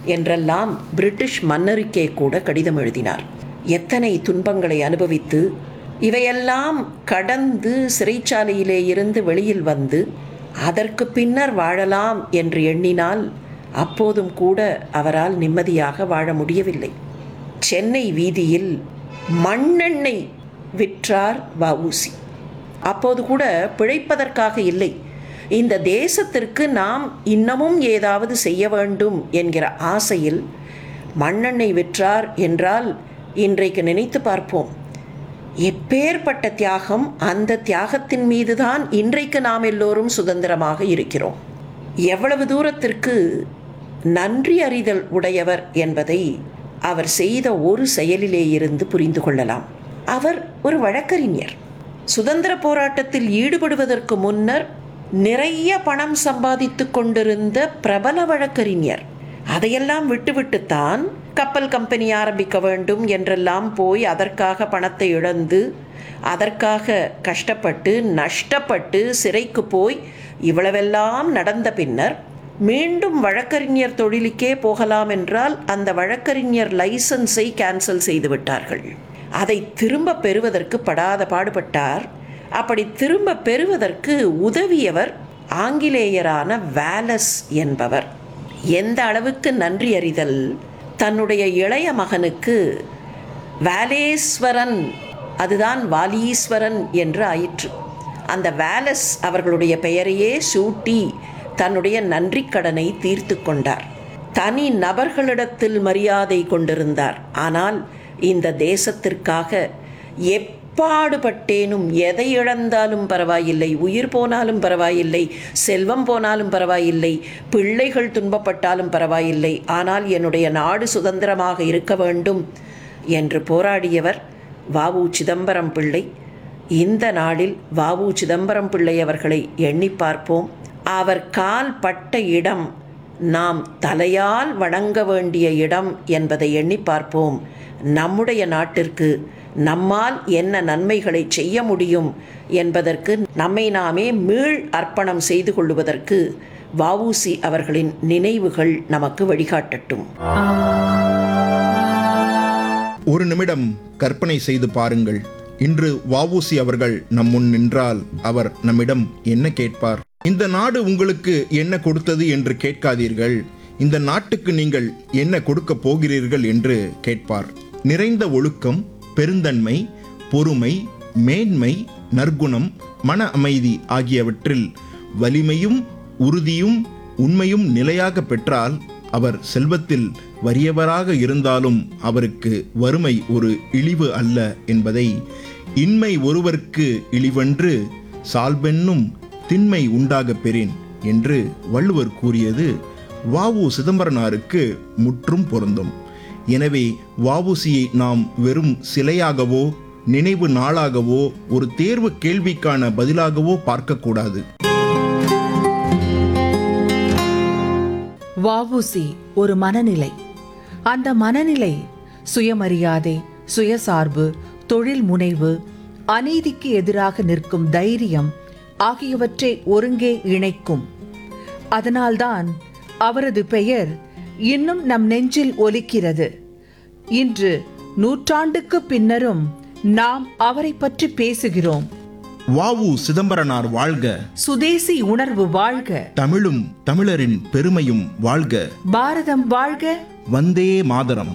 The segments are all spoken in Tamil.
என்றெல்லாம் பிரிட்டிஷ் மன்னருக்கே கூட கடிதம் எழுதினார் எத்தனை துன்பங்களை அனுபவித்து இவையெல்லாம் கடந்து சிறைச்சாலையிலே இருந்து வெளியில் வந்து அதற்கு பின்னர் வாழலாம் என்று எண்ணினால் அப்போதும் கூட அவரால் நிம்மதியாக வாழ முடியவில்லை சென்னை வீதியில் மண்ணெண்ணெய் விற்றார் வஉசி அப்போது கூட பிழைப்பதற்காக இல்லை இந்த தேசத்திற்கு நாம் இன்னமும் ஏதாவது செய்ய வேண்டும் என்கிற ஆசையில் மண்ணெண்ணெய் விற்றார் என்றால் இன்றைக்கு நினைத்து பார்ப்போம் எப்பேற்பட்ட தியாகம் அந்த தியாகத்தின் மீதுதான் இன்றைக்கு நாம் எல்லோரும் சுதந்திரமாக இருக்கிறோம் எவ்வளவு தூரத்திற்கு நன்றி அறிதல் உடையவர் என்பதை அவர் செய்த ஒரு செயலிலே இருந்து புரிந்து கொள்ளலாம் அவர் ஒரு வழக்கறிஞர் சுதந்திர போராட்டத்தில் ஈடுபடுவதற்கு முன்னர் நிறைய பணம் சம்பாதித்து கொண்டிருந்த பிரபல வழக்கறிஞர் அதையெல்லாம் விட்டுவிட்டுத்தான் கப்பல் கம்பெனி ஆரம்பிக்க வேண்டும் என்றெல்லாம் போய் அதற்காக பணத்தை இழந்து அதற்காக கஷ்டப்பட்டு நஷ்டப்பட்டு சிறைக்கு போய் இவ்வளவெல்லாம் நடந்த பின்னர் மீண்டும் வழக்கறிஞர் தொழிலுக்கே போகலாம் என்றால் அந்த வழக்கறிஞர் லைசன்ஸை கேன்சல் செய்து விட்டார்கள் அதை திரும்ப பெறுவதற்கு படாத பாடுபட்டார் அப்படி திரும்ப பெறுவதற்கு உதவியவர் ஆங்கிலேயரான வேலஸ் என்பவர் எந்த அளவுக்கு நன்றி அறிதல் தன்னுடைய இளைய மகனுக்கு வேலேஸ்வரன் அதுதான் வாலீஸ்வரன் என்று ஆயிற்று அந்த வேலஸ் அவர்களுடைய பெயரையே சூட்டி தன்னுடைய நன்றி கடனை தீர்த்து கொண்டார் தனி நபர்களிடத்தில் மரியாதை கொண்டிருந்தார் ஆனால் இந்த தேசத்திற்காக எப்பாடுபட்டேனும் எதை இழந்தாலும் பரவாயில்லை உயிர் போனாலும் பரவாயில்லை செல்வம் போனாலும் பரவாயில்லை பிள்ளைகள் துன்பப்பட்டாலும் பரவாயில்லை ஆனால் என்னுடைய நாடு சுதந்திரமாக இருக்க வேண்டும் என்று போராடியவர் வாவு சிதம்பரம் பிள்ளை இந்த நாளில் வாவு சிதம்பரம் பிள்ளை அவர்களை எண்ணி பார்ப்போம் அவர் கால் பட்ட இடம் நாம் தலையால் வணங்க வேண்டிய இடம் என்பதை எண்ணி பார்ப்போம் நம்முடைய நாட்டிற்கு நம்மால் என்ன நன்மைகளை செய்ய முடியும் என்பதற்கு நம்மை நாமே மீள் அர்ப்பணம் செய்து கொள்வதற்கு வஉசி அவர்களின் நினைவுகள் நமக்கு வழிகாட்டட்டும் ஒரு நிமிடம் கற்பனை செய்து பாருங்கள் இன்று வஉசி அவர்கள் நம் முன் நின்றால் அவர் நம்மிடம் என்ன கேட்பார் இந்த நாடு உங்களுக்கு என்ன கொடுத்தது என்று கேட்காதீர்கள் இந்த நாட்டுக்கு நீங்கள் என்ன கொடுக்க போகிறீர்கள் என்று கேட்பார் நிறைந்த ஒழுக்கம் பெருந்தன்மை பொறுமை மேன்மை நற்குணம் மன அமைதி ஆகியவற்றில் வலிமையும் உறுதியும் உண்மையும் நிலையாக பெற்றால் அவர் செல்வத்தில் வறியவராக இருந்தாலும் அவருக்கு வறுமை ஒரு இழிவு அல்ல என்பதை இன்மை ஒருவர்க்கு இழிவன்று சால்பென்னும் திண்மை உண்டாகப் பெறேன் என்று வள்ளுவர் கூறியது வாவு சிதம்பரனாருக்கு முற்றும் பொருந்தும் எனவே வாவுசியை நாம் வெறும் சிலையாகவோ நினைவு நாளாகவோ ஒரு தேர்வு கேள்விக்கான பதிலாகவோ பார்க்கக்கூடாது வஉசி ஒரு மனநிலை அந்த மனநிலை சுயமரியாதை சுயசார்பு தொழில் முனைவு அநீதிக்கு எதிராக நிற்கும் தைரியம் ஆகியவற்றை ஒருங்கே இணைக்கும் அதனால்தான் அவரது பெயர் இன்னும் நம் நெஞ்சில் ஒலிக்கிறது இன்று நூற்றாண்டுக்கு பின்னரும் நாம் அவரை பற்றி பேசுகிறோம் வாவு சிதம்பரனார் வாழ்க சுதேசி உணர்வு வாழ்க தமிழும் தமிழரின் பெருமையும் வாழ்க பாரதம் வாழ்க வந்தே மாதரம்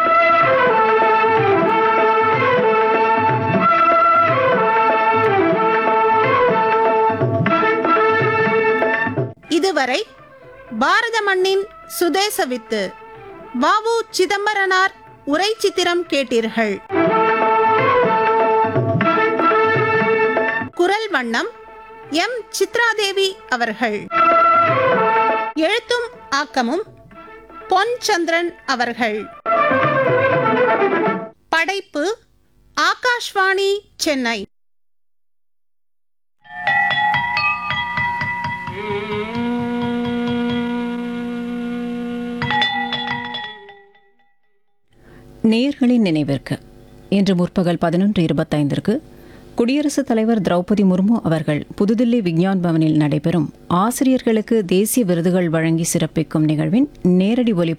இதுவரை பாரத மண்ணின் சுதேச வித்து வாவு சிதம்பரனார் உரை சித்திரம் கேட்டீர்கள் குரல் வண்ணம் எம் சித்ராதேவி அவர்கள் எழுத்தும் ஆக்கமும் பொன் சந்திரன் அவர்கள் படைப்பு ஆகாஷ்வாணி சென்னை நேயர்களின் நினைவிற்கு இன்று முற்பகல் பதினொன்று இருபத்தைந்திற்கு குடியரசுத் தலைவர் திரௌபதி முர்மு அவர்கள் புதுதில்லி விக்ஞான் பவனில் நடைபெறும் ஆசிரியர்களுக்கு தேசிய விருதுகள் வழங்கி சிறப்பிக்கும் நிகழ்வின் நேரடி ஒலிபரப்பு